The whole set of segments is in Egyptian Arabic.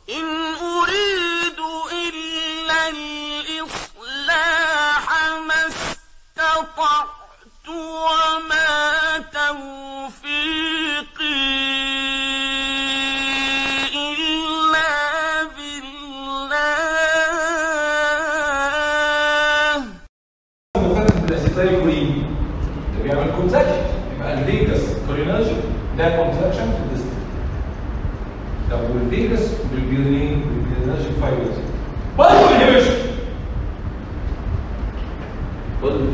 إن أريد إلا الإصلاح ما استطعت وما توفيقي إلا بالله مفاتح بالاسيتايل كولين ده بيعمل كونتراكشن يبقى الفيجاس كولينرجي ده كونتراكشن في الديستنس طب والفيجاس بالبيونين بالبيونرجي فايبرز برضه انهبيشن برضه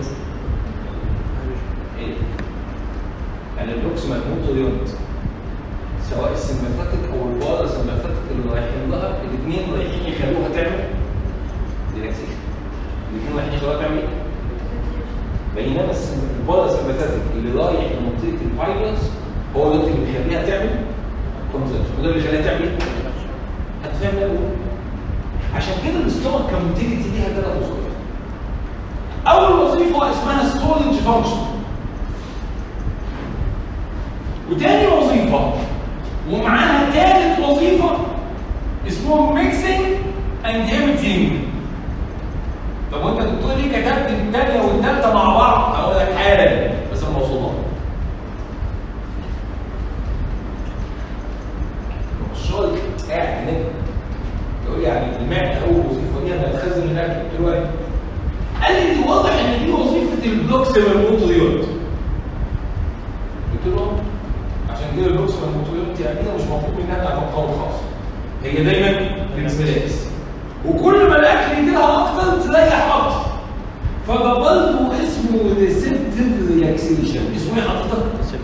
ايه يعني اللوكسمان موتور يونت سواء السمباثيك او البارا سمباثيك اللي رايحين لها الاثنين رايحين يخلوها تعمل ريلاكسيشن الاثنين رايحين يخلوها تعمل ايه؟ بينما البارا سمباثيك اللي رايح لمنطقه الفايبرز هو ده اللي بيخليها تعمل كونتراكشن وده اللي بيخليها تعمل ايه؟ هتفهم ده بقول؟ عشان كده الاستومك كموتيليتي ليها ثلاث وظائف اول وظيفه اسمها ستورج فانكشن وتاني وظيفه ومعاها تالت وظيفه اسمهم ميكسينج اند ايميتنج طب وانت دكتور ليه كتبت الثانيه والثالثه مع بعض؟ هقول لك حالا بس انا موصولها الشغل قاعد هناك يقول لي يعني المعده اول وظيفه دي انا هتخزن الاكل قلت له ايه؟ قال لي دي واضح ان دي وظيفه البلوكسيمال موتوريوت قلت له عشان كده البلوكسيمال موتوريوت يعني كده مش مطلوب منها تعمل قول خاص هي دايما ريلاكس وكل ما الاكل يجي لها اكتر تريح اكتر فده برضه اسمه ريسبتيف ريلاكسيشن اسمه ايه حضرتك؟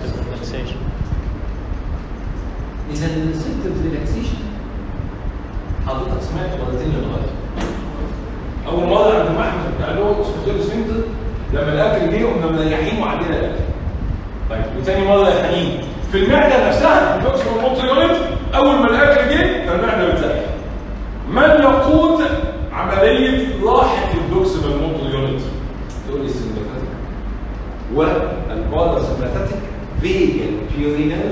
اذا الريسبتيف ريلاكسيشن حضرتك سمعت مرتين للغايه اول مره عند محمد بتاع اللي هو سكوتير سفنتر لما الاكل جه قمنا مريحين وعدينا الاكل طيب وتاني مره يا حنين في المعده نفسها في البوكس والمونتريونت اول ما الاكل جه فالمعده بتزيح من يقود عمليه راحه البوكس بالمونتريونت دول السمباثيك والباراسمباثيك فيجن بيوريناج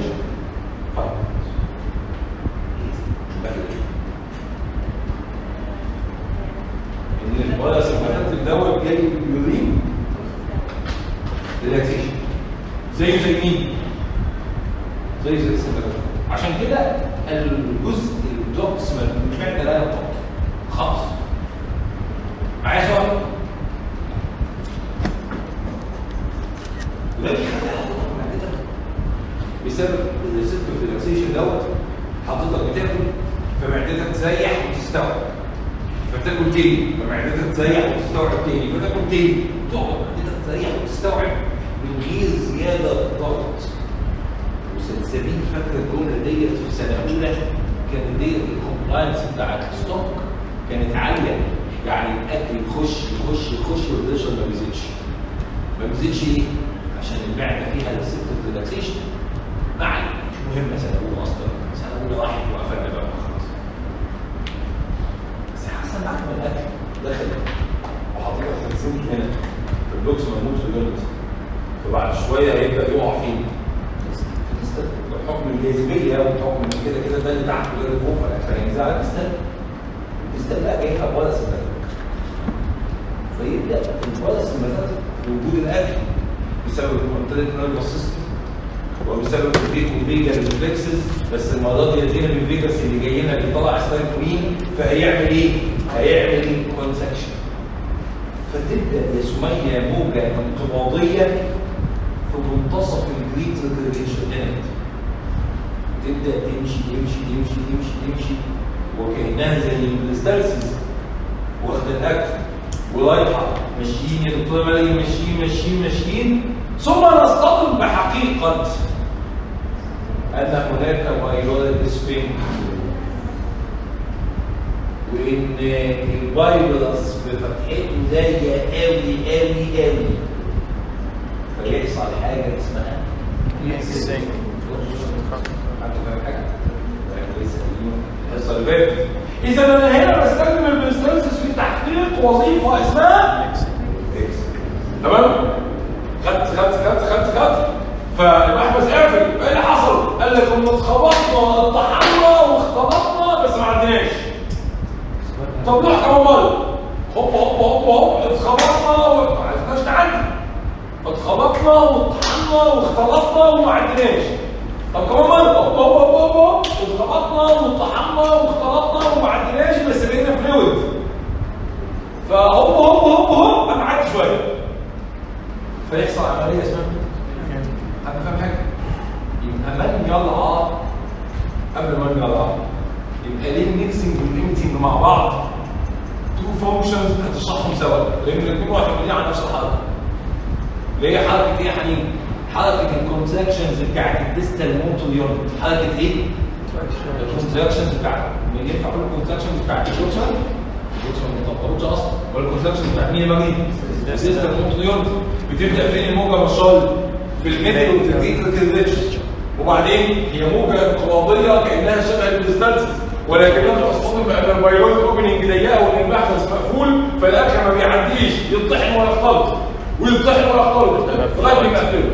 ان الباراسمباثيك دوت جاي بالبيورين ريلاكسيشن زي زي مين؟ زي زي السمباثيك عشان كده الجزء البروكسيمال من المعده لا ينطق خالص معايا سؤال؟ ولكن بسبب الريسبتور ريلاكسيشن دوت حضرتك بتاكل فمعدتك تريح وتستوعب فتاكل تاني فمعدتك تريح وتستوعب تاني فتاكل تاني تقعد معدتك تريح وتستوعب من غير زياده في الضغط وسلسبيل فاكره الجمله ديت في سنه اولى كانت ديت الكومبلاينس بتاعت الستوك كانت عاليه يعني الاكل يخش يخش يخش والبريشر ما بيزيدش ما بيزيدش ليه؟ عشان المعده فيها ريسبتور ريلاكسيشن ما علينا مش مهمه سنه اولى اصلا سنه اولى راحت وقفلنا بقى خلاص بس حسن بعد ما الاكل دخل وحضرتك هتسيب هنا في اللوكس مموت في اليونت فبعد شويه هيبدا يقع فين؟ بحكم الجاذبيه وبحكم ان كده كده ده اللي تحت وده اللي فوق فالاكل هينزل على البستان البستان بقى جاي ولا سمباتيك فيبدا الولا سمباتيك وجود الاكل بسبب المنطقه نيرفس سيستم وبسبب الفيجو فيجا ريفلكسز بس المره دي يدينا بالفيجاس اللي جاي لنا اللي طالع ستايكولين فهيعمل ايه؟ هيعمل كونسكشن فتبدا يا سميه موجه انقباضيه في منتصف الجريت ريكريشن تبدا تمشي تمشي تمشي تمشي تمشي وكانها زي الستالسيس واخده الاكل ورايحه ماشيين يا دكتور مريم ماشيين ماشيين ماشيين ثم نصطدم بحقيقه ان هناك بايلوريك سفنكتر وان الفيروس بفتحته ضيقه قوي قوي قوي فيحصل حاجه اسمها يحصل فيرت اذا انا هنا بستخدم البريستانسس في تحقيق وظيفه اسمها اكس تمام خدت خدت خدت خدت خدت فالمحبس قافل فايه اللي حصل؟ قال لك ان اتخبطنا اتطحنا واختبطنا بس ما عدناش اتخبطنا وما عرفناش نعدي اتخبطنا واتطحنا واختلطنا وما عدناش طب كمان مره هوب هوب هوب هوب اتخبطنا واتطحنا واختلطنا وما عدناش بس بقينا فلويد فهوب هوب هوب هوب انا عدي شويه فيحصل عمليه اسمها حد فاهم حاجه؟ يبقى من يلعب قبل ما يلعب يبقى ليه الميكسنج والليمتنج مع بعض تو فانكشنز هتشرحهم سوا لان الاثنين معتمدين على نفس الحركه اللي هي حركه ايه يا حنين؟ حركه الكونتراكشنز بتاعت الديستال موتور يونت حركه ايه؟ الكونتراكشنز بتاعت ينفع اقول الكونتراكشنز بتاعت الجوكسون؟ الجوكسون ما بتطبقوش اصلا ولا الكونتراكشنز بتاعت مين يا مجيد؟ الديستال موتور يونت بتبدا فين الموجه مشال في الميدل وفي الجيتريكال ريتش وبعدين هي موجه انقباضيه كانها شبه الديستانسز ولكنها تصطدم بان البيولوجي اوبننج ضيقه وان المحبس مقفول فالاكل ما بيعديش يطحن ولا يختلط ويطحن ولا يختلط لغايه ما يقفله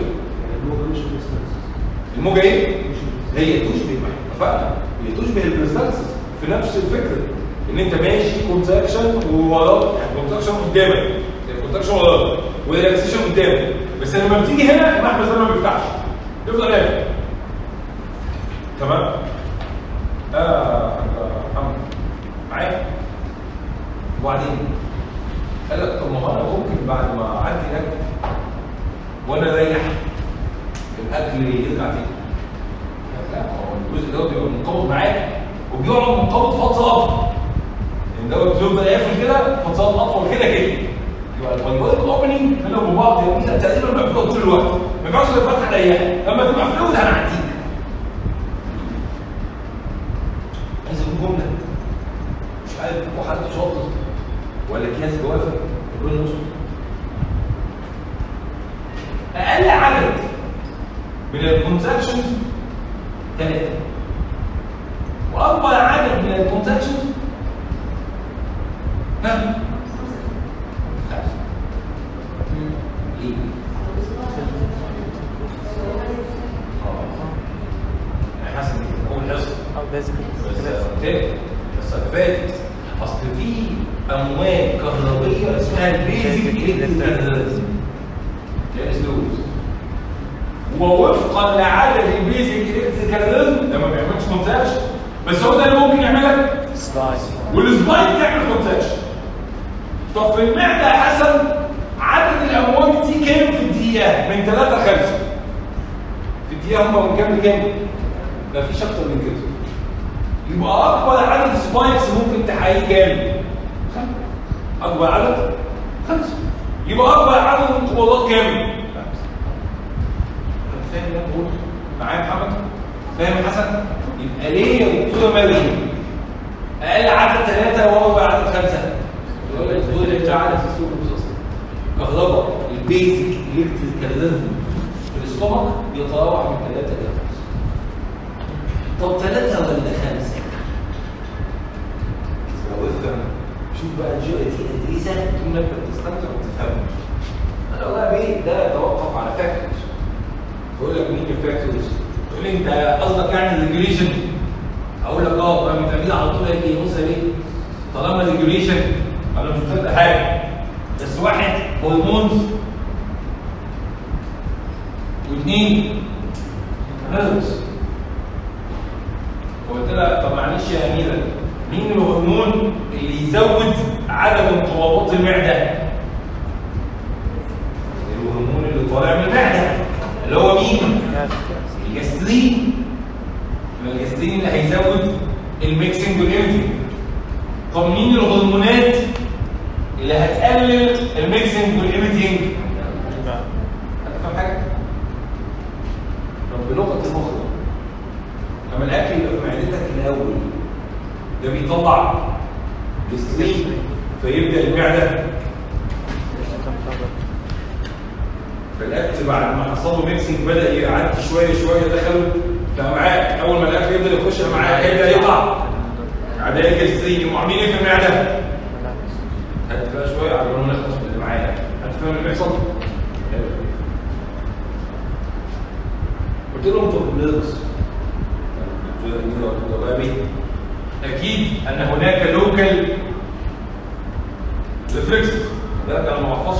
الموجه ايه؟ هي تشبه ما احنا اتفقنا هي تشبه البريستانسز في نفس الفكره ان انت ماشي كونتراكشن ووراك يعني كونتراكشن قدامك كونتراكشن وراك وريلاكسيشن قدامك بس لما بتيجي هنا المحبس ده ما بيفتحش يفضل قافل تمام؟ اه محمد معايا؟ وبعدين قال لك طب ما هو انا ممكن بعد ما اعدي اكل وانا اريح الاكل يرجع تاني لا هو الجزء ده بيبقى منقبض معاك وبيقعد منقبض فتره اطول يعني دوت بيفضل قافل كده فترات اطول كده كده يبقى البايبويك اوبننج بينهم وبعض يوميا تقريبا مقفول طول الوقت ما ينفعش غير فتحه ضيقه لما تبقى فلويد هنعديك عايز اقول جمله مش عارف هو حد شاطر ولا كياس جوافه يقول نص اقل عدد من الكونتراكشنز ثلاثه واكبر عدد من الكونتراكشنز ها خمسه ليه؟ يعني حسن اول حصه او لازم بس تاني الحصه اللي فاتت اصل في امواج كهربيه اسمها البيزك الكتريك لوز ووفقا لعدد البيزك الكتريك ده ما بيعملش كونتاكشن بس هو ده اللي ممكن يعملك سلايد والسبايك تعمل كونتاكشن طب في المعده يا حسن عدد الامواج دي كام في الدقيقه من 3 ل 5 في الدقيقه هم من كام لكام مفيش اكتر من كده يبقى اكبر عدد سبايكس ممكن تحقيق كام خمسة. اكبر عدد خمسه يبقى اكبر عدد انقباضات كام فاهم اللي انا بقوله معايا يا محمد فاهم يا حسن يبقى ليه يا دكتوره مريم اقل عدد ثلاثه واكبر عدد خمسه يقول لك دول اللي بتاع عدد السوق كهرباء البيزك الكتريكال ريزم في الاستومك بيتراوح من ثلاثه الى خمسه طب ثلاثه ولا خمسه؟ لو افهم شوف بقى الجيولوجي قد ايه سهل طول ما انت بتستمتع وتفهمه انا والله بيه ده يتوقف على فاكتورز بقول لك مين الفاكتورز تقول لي انت قصدك يعني الريجوليشن اقول لك اه فاهم انت على طول ايه بص ليه طالما الريجوليشن انا مش مصدق حاجه بس واحد هرمونز واثنين نيرفز فقلت لها طب معلش يا اميره مين الهرمون اللي يزود عدد انقباضات المعده؟ الهرمون اللي طالع من المعده اللي هو مين؟ الجسترين يبقى الجسترين اللي هيزود الميكسنج والامتنج طب مين الهرمونات اللي هتقلل الميكسنج والامتنج؟ هتفهم حاجه؟ طب بلغه المخ لما الاكل يبقى في معدتك الاول ده بيطلع جسترين فيبدا المعده فالاكل بعد ما حصل له ميكسنج بدا يعدي شويه شويه دخل في امعاء اول ما الاكل يبدا يخش امعاء هيبدا يطلع عدايه جسترين يقوموا عاملين ايه في المعده؟ هات بقى شويه على ما نخلص من اللي معايا هتفهم اللي بيحصل؟ قلت لهم طب نيرفز اكيد ان هناك لوكال ريفلكس ده كان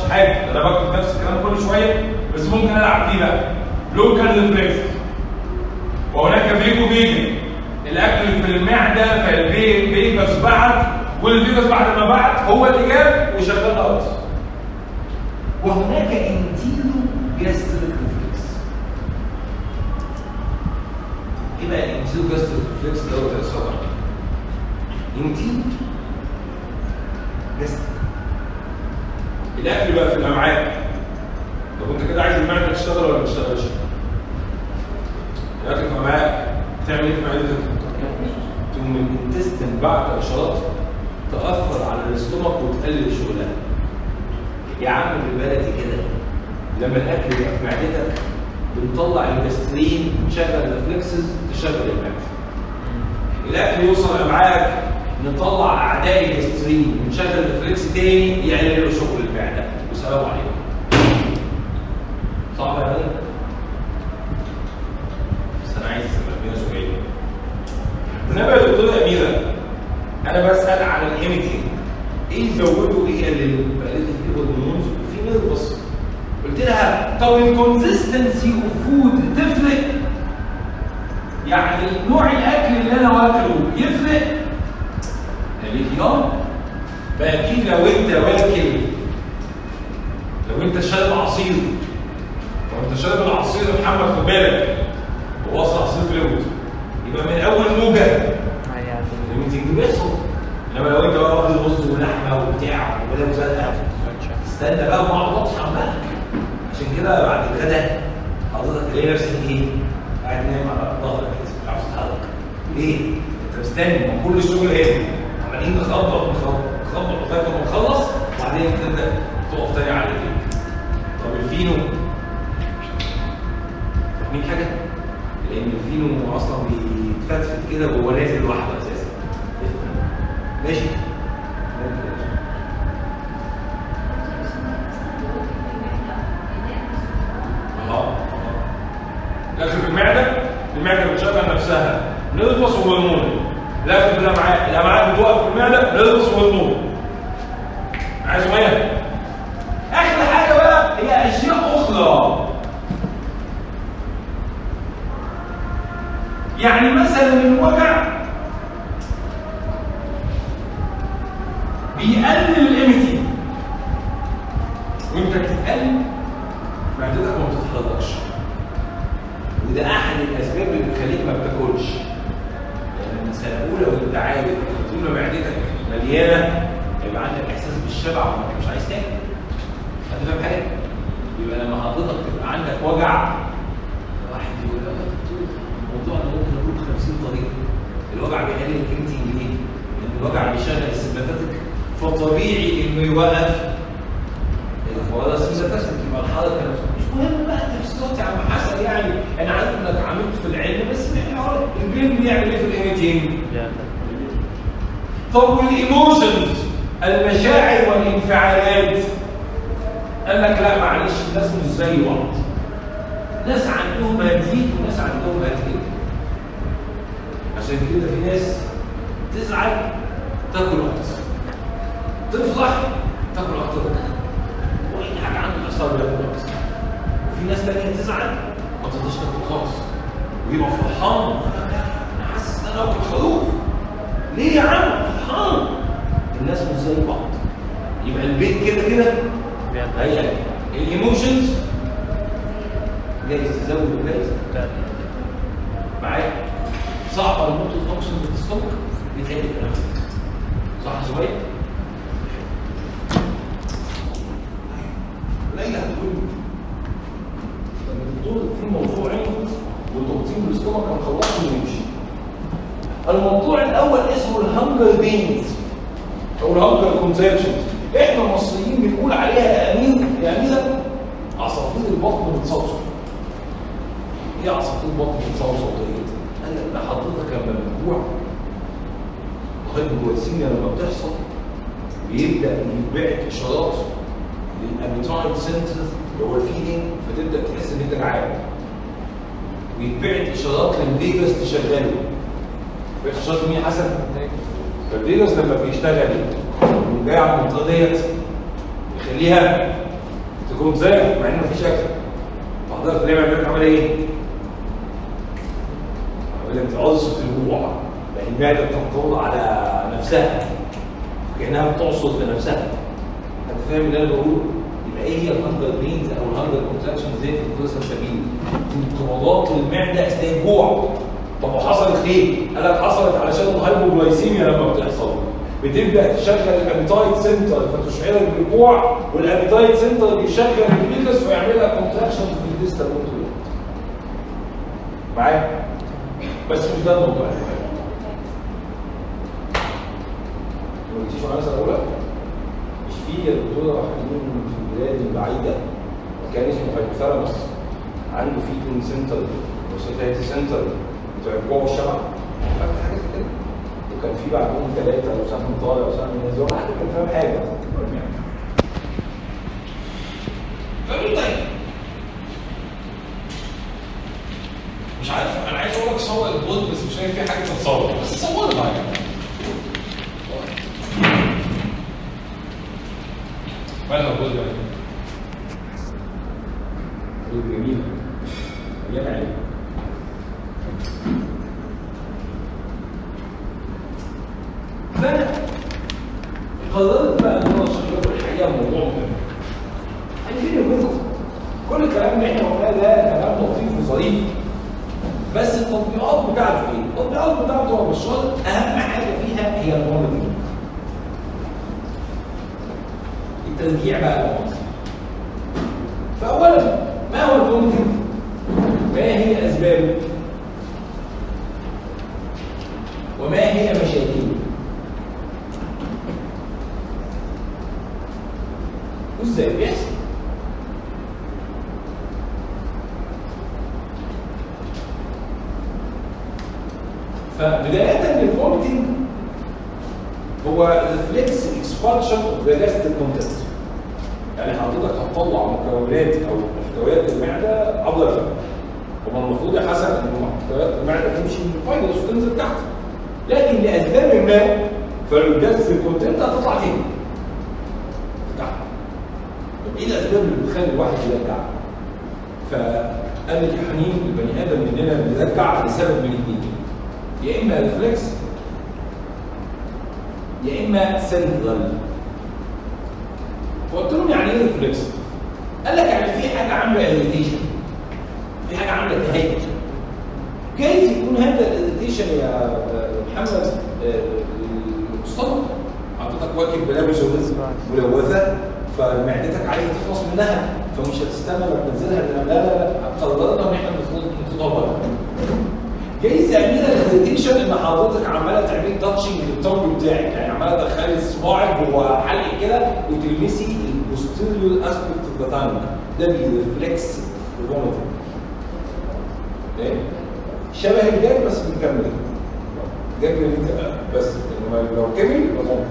حاجه انا بكتب نفس الكلام كل شويه بس ممكن العب فيه بقى لوكال ريفلكس وهناك فيجو فيجن الاكل في المعده فالفيجاس بعت والفيجاس بعد ما بعت هو اللي جاب وشغال ارض وهناك انتيرو جاستريك ريفلكس ايه بقى الانتيرو جاستريك ريفلكس دوت يا صبر انتيرو جاستريك الاكل بقى في الامعاء طب انت كده عايز المعده تشتغل ولا ما تشتغلش؟ الاكل في الامعاء تعمل ايه في معدتك؟ تقوم الانتستين بعد اشارات تاثر على الاستومك وتقلل شغلها يا عم بالبلدي كده لما الاكل يبقى في معدتك بنطلع الجسترين تشغل الريفلكسز تشغل المعده الاكل يوصل لامعائك نطلع اعداء الجسترين ونشغل الريفلكس تاني يعمل له شغل المعده والسلام عليكم صعب يا غالي بس انا عايز اسال سؤال انما يا دكتوره اميره انا بسال على الايميتنج ايه يزودوا وايه يقللوا؟ فقالت لي في هرمونز وفي نيرفس قلت لها طب الكونسستنسي اوف فود تفرق؟ يعني نوع الاكل اللي انا واكله يفرق؟ قالت لي اه بقى اكيد لو انت واكل لو انت شارب عصير لو انت شارب العصير يا محمد خد بالك هو اصلا عصير فلويد يبقى من اول موجه الميتنج بيحصل انما لو انت بقى واخد رز ولحمه وبتاع وكده وزرقاء استنى بقى مع بطحن بقى عشان كده بعد الغدا حضرتك تلاقي نفسك ايه؟ قاعد نايم على ظهرك كده مش عارف تتحرك ليه؟ انت مستني ما كل الشغل هنا عمالين نخبط نخبط نخبط لغايه ما نخلص وبعدين تبدا تقف تاني على رجليك طب الفينو فاهمين حاجه؟ لان الفينو اصلا بيتفتفت كده وهو نازل لوحده اساسا ماشي اه لكن في المعده المعده بتشغل نفسها نلفص وهرمون لكن في الامعاء الامعاء بتوقف في المعده نلفص وهرمون عايز ميه احلى حاجه بقى هي اشياء اخرى يعني مثلا الوجع بيقلل الايميتي وانت بتتقلب معدتك ما بتتحركش وده احد الاسباب اللي بتخليك ما بتاكلش يعني من سنه اولى وانت عارف ان طول ما معدتك مليانه يبقى عندك احساس بالشبع وانك مش عايز تاكل هتفهم حاجه؟ يبقى لما حضرتك تبقى عندك وجع واحد يقول لك الموضوع انا ممكن اقول 50 طريقه الوجع بيقلل الكريتين ليه؟ لان الوجع بيشغل السمباثيك فطبيعي انه يوقف ولا السمباثيك يبقى الحركه مش مهم بقى تفسيرات يا عم حسن يعني انا عارف انك عملت في العلم بس احنا عارف البين بيعمل ايه في الايميتنج؟ طب والايموشنز المشاعر والانفعالات قال لك لا معلش الناس مش زي بعض ناس عندهم هتزيد وناس عندهم هتقل عشان كده في ناس تزعل تاكل اكتر تفرح تاكل اكتر واي حاجه عنده تحصل بياكل اكتر وفي ناس تانية تزعل ما تقدرش تاكل خالص ويبقى فرحان انا حاسس ان انا باكل خروف ليه يا عم فرحان الناس مش زي بعض يبقى البيت كده كده هي الايموشنز جايز تزود وجايز معايا صعب الموتو فانكشن بتستوك بيتهيألي الكلام صح يا زبير؟ ليلى هتقول لما الدكتور في موضوع عينه وتقطيم الاستومك هنخلصه ونمشي الموضوع الاول اسمه الهنجر بينز او الهنجر كونتراكشن احنا المصريين بنقول عليها يا امير يا اميره عصافير البطن بتصوصو ايه عصافير البطن بتصوصو ديت؟ قال لك ده حضرتك لما بتجوع الهايبوغلايسيميا لما بتحصل بيبدا يتبعت اشارات للابيتايد سنتر اللي هو الفيدنج فتبدا تحس ان انت جعان ويتبعت اشارات للفيجاس تشغله بقت اشارات مين يا حسن؟ فالفيجاس لما بيشتغل من جاي على المنطقه ديت يخليها تكون زي مع ان مفيش اكل فحضرتك ليه معدتك عامله ايه؟ عماله بتعص في الجوع يعني المعده بتنقض على نفسها كانها بتعصر في نفسها انت فاهم اللي انا بقوله؟ يبقى ايه هي الهانجر بينز او الهانجر كونتراكشن زي في الكورسة سبيل انقباضات المعده اثناء الجوع طب وحصلت ليه؟ قال لك حصلت علشان الهايبوجلايسيميا لما بتحصل بتبدا تشغل الابيتايت سنتر فتشعرك بالجوع والابيتايت سنتر بيشغل الفيجاس فيعمل لك كونتراكشن في الديستال موتور معايا؟ بس مش ده الموضوع ما قلتيش معايا سنه اولى؟ مش في يا دكتوره حكيم في البلاد البعيده كان اسمه هايبوثالاموس عنده فيدنج سنتر وسيتايتي سنتر بتوع الجوع والشبع فاكر حاجه زي كده وكان في بعدهم ثلاثه وسهم طالع وسهم نازل واحد كان فاهم حاجه فاهم طيب مش عارف انا عايز اقول لك صور البولد بس مش شايف في حاجه تتصور بس صورها معايا مالها البولد يعني؟ جميله مليانه عين فانا قررت بقى ان انا اشرح لكم الحقيقه موضوع مهم. يعني بيني وبينكم كل الكلام اللي احنا قلناه ده كلام لطيف وظريف بس التطبيقات بتاعته ايه؟ التطبيقات بتاعته هو بالشرط اهم حاجه فيها هي المونيتنج. الترجيع بقى للمصر. فاولا ما هو المونيتنج؟ ما هي اسبابه؟ وما هي مشاكله؟ وازاي بيحصل؟ فبداية الفولتنج هو reflex expansion of the gastric content يعني حضرتك هتطلع مكونات او محتويات المعده عبر الفم هو المفروض يا حسن ان محتويات المعده تمشي من الفايبرز وتنزل تحت لكن لاسباب ما فالجاستريك كونتنت هتطلع تاني تحت طب ايه الاسباب اللي بتخلي الواحد يرجع؟ فقال لك يا حنين البني ادم مننا بيرجع لسبب من اثنين يا اما ريفلكس يا اما سنترال فقلت لهم يعني ايه ريفلكس؟ قال لك يعني في حاجه عامله اريتيشن في حاجه عامله تهيج جايز يكون هذا الاريتيشن يا محمد مصطفى حضرتك واكب ملابس ملوثه فمعدتك عايزه تخلص منها فمش هتستنى لما تنزلها لا لا لا قررنا ان احنا نتطور جايز يعمل لك الاريتيشن ان حضرتك عماله تعملي تاتشنج للتونج بتاعك يعني عماله تدخلي صباعك جوه حلق كده وتلمسي البوستيريور اسبكت اوف ذا تانج ده بيرفلكس الفوميتنج شبه الجري بس بنكمل جري اللي انت بس انما لو كمل يبقى ممكن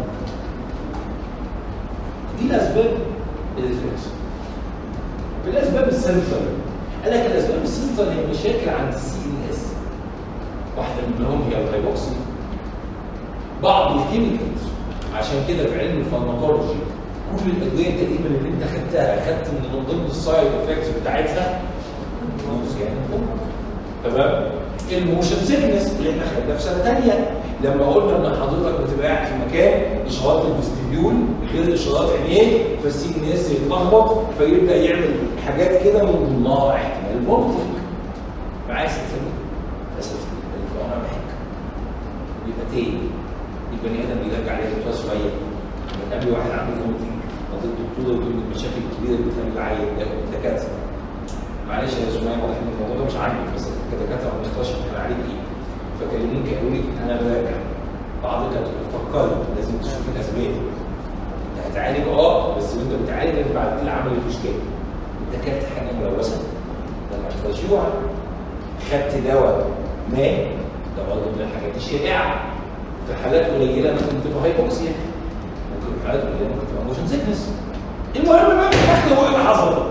دي الاسباب الريفلكس بالاسباب السنتر قال لك الاسباب السنتر هي مشاكل عند السي ان اس واحده منهم هي الهايبوكسي بعض الكيميكالز عشان كده في علم الفارماكولوجي كل الادويه تقريبا اللي انت خدتها خدت من ضمن السايد افكتس بتاعتها يعني تمام الموشن سيكنس اللي احنا خدناه في سنه ثانيه لما قلنا ان حضرتك بتبقى قاعد في مكان اشارات الفستيبيول غير اشارات عينيك فالسي ان اس يتلخبط فيبدا يعمل حاجات كده من ضمنها احتمال فومتنج معايا سلسله اساسا انا بحك يبقى تاني البني ادم بيرجع عليه شويه شويه بتقابل واحد عنده فومتنج قضيه الدكتور يقول لك المشاكل الكبيره اللي بتقابل العيل ده الدكاتره معلش يا زملاء واضح ان الموضوع ده مش عاجبك بس كدكاتره ما بنختارش احنا عليك ايه فكلموك قالوا لي انا براجع بعض كانت بتفكري لازم تشوف الاسباب انت هتعالج اه بس وانت بتعالج لازم بعد كده عمل المشكله انت كلت حاجه ملوثه لما تفجوع خدت دواء ما ده برضه من الحاجات الشائعه في حالات قليله ممكن تبقى هايبوكسيا ممكن في حالات قليله ممكن تبقى موشن سيكنس المهم بقى في الاخر هو ايه اللي حصل؟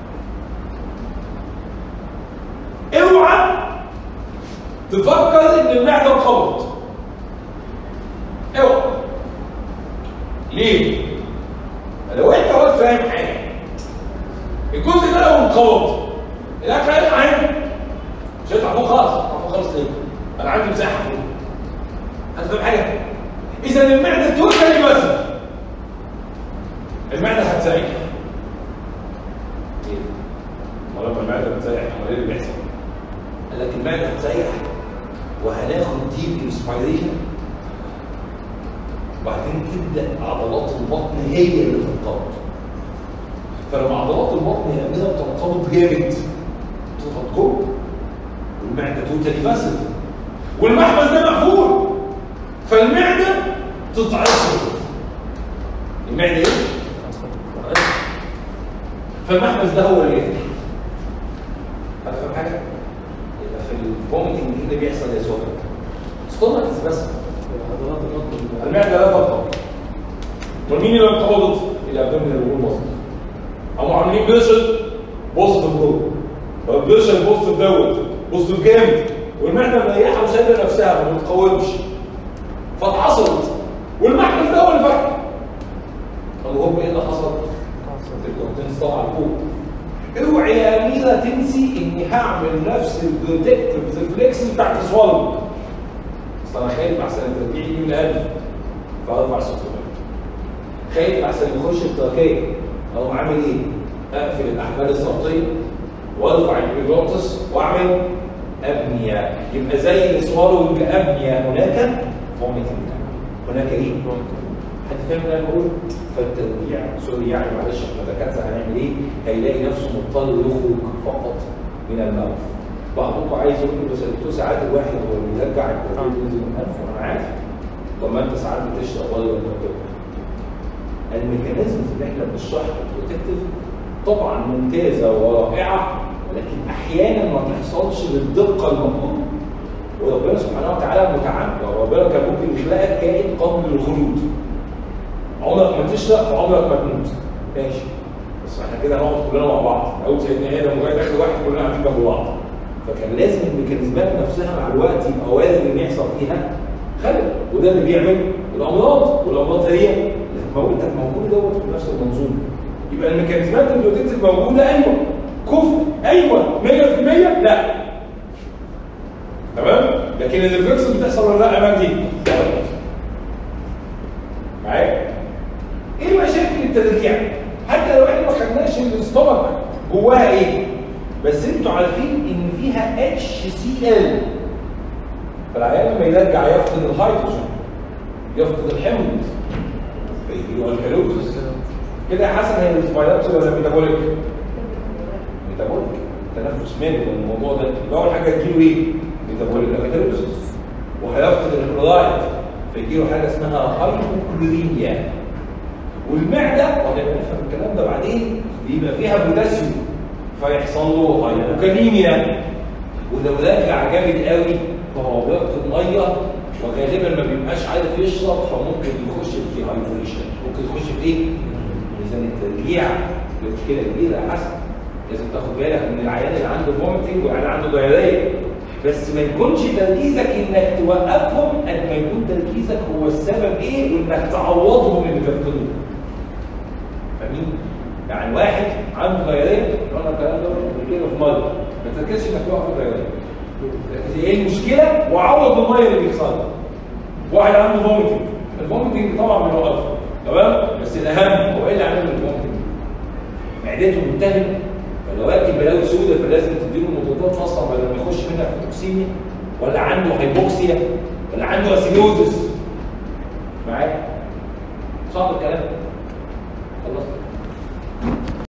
اوعى تفكر ان المعده انقبضت اوعى ليه؟ لو انت قلت فاهم حاجه انقبض الاكل هيطلع هنا مش هيطلع فوق خالص هيطلع فوق خالص ليه؟ انا عندي مساحه فوق انت فاهم حاجه؟ اذا المعده توتالي بس المعده هتساعدك ايه؟ ما لما المعده بتسيح امال ايه اللي بيحصل؟ قال لك المعده هتسيح وهناخد ديب انسبيريشن وبعدين تبدا عضلات البطن هي اللي تنقبض فلما عضلات البطن يعملها بتنقبض جامد تضغط جوه والمعده توتالي باسف والمحبس ده مقفول فالمعده تتعصر المعده ايه؟ تتعصر. فالمحبس ده هو اللي يفتح هتفهم حاجه؟ يبقى في الفوميتنج ايه اللي بيحصل يا سودا؟ ستومكس بس عضلات البطن المعده لا تنقبض ومين اللي انقبضت؟ الابدومينال وول مصر هم عاملين بيرشل بوزيتيف جوه والبيرشل بوزيتيف دوت بوزيتيف جامد والمعده مريحه وسايبه نفسها ما بتقاومش فاتعصرت والمحبس ده هو اللي فتح طب هو ايه اللي حصل؟ الكونتنس طلع لفوق اوعي يا اميره تنسي اني هعمل نفس البروتكتيف ريفلكس بتاعت السوالو اصل انا خايف احسن الترجيع يجي من القلب فارفع الصوت خايف احسن يخش التركيه او عامل ايه؟ اقفل الاحبال الصوتيه وارفع البيجلوتس واعمل ابنيه يبقى زي السوالو يبقى ابنيه هناك فوميتنج هناك ايه؟ حد فاهم اللي انا بقول؟ فالترجيع سوري يعني معلش احنا دكاتره هنعمل ايه؟ هيلاقي نفسه مضطر يخرج فقط من الموت. بعضكم عايز يقول لي بس انتوا ساعات الواحد هو بيرجع الكوفيد ينزل من انفه وانا عارف. طب ما انت ساعات بتشرب ولا وانت بتاكل. الميكانيزم اللي احنا بنشرحها البروتكتيف طبعا ممتازه ورائعه لكن احيانا ما تحصلش بالدقه المطلوبه. وربنا سبحانه وتعالى متعمد وربنا كان ممكن يخلقك كائن قابل للخلود. عمرك ما تشرق فعمرك ما تموت ماشي بس احنا كده هنقعد كلنا مع بعض اول سيدنا ادم لغايه اخر واحد كلنا قاعدين جنب بعض فكان لازم الميكانيزمات نفسها مع الوقت يبقى وارد ان يحصل فيها خلل وده اللي بيعمل الامراض والامراض هي اللي موتك موجود دوت في نفس المنظومه يبقى الميكانيزمات البروتكتيف موجوده ايوه كفر ايوه 100% لا تمام لكن الريفلكس بتحصل ولا لا امان دي معايا ايه مشاكل الترجيع حتى لو احنا ما خدناش الاستومك جواها ايه بس انتوا عارفين ان فيها اتش سي ال فالعيان لما يرجع يفقد الهيدروجين يفقد الحمض فيجيله الكالوريز كده يا حسن هي الفيروس ولا ميتابوليك؟ ميتابوليك تنفس مالي من الموضوع ده يبقى اول حاجه تجيله ايه؟ ميتابوليك الكالوريز وهيفقد الكلورايد فيجيله حاجه اسمها هايبوكلوريميا والمعده وهنبقى نفهم الكلام ده بعدين بيبقى فيها بوتاسيوم فيحصل له هايبوكاليميا ولو رجع جامد قوي فهو بيفقد ميه وغالبا ما بيبقاش عارف يشرب فممكن يخش في هايدريشن ممكن يخش في ايه؟ ميزان الترجيع مشكله كبيره يا حسن لازم تاخد بالك من العيان اللي عنده فوميتنج والعيان عنده دايريه بس ما يكونش تركيزك انك توقفهم قد ما يكون تركيزك هو السبب ايه وانك تعوضهم اللي بيفقدوه فاهمين؟ يعني واحد عنده دايريه قلنا الكلام ده قبل كده في مره ما تركزش انك تقع في الدايريه ركز ايه المشكله وعوض الميه اللي بيحصل واحد عنده فوميتنج الفوميتنج طبعا بنوقفه تمام بس الاهم هو ايه اللي عامل الفوميتنج معدته ملتهبه ولا واكل بلاوي سوداء فلازم تديله مضادات اصلا بدل ما يخش منها في توكسيميا ولا عنده هايبوكسيا ولا عنده اسيلوزس معايا صعب الكلام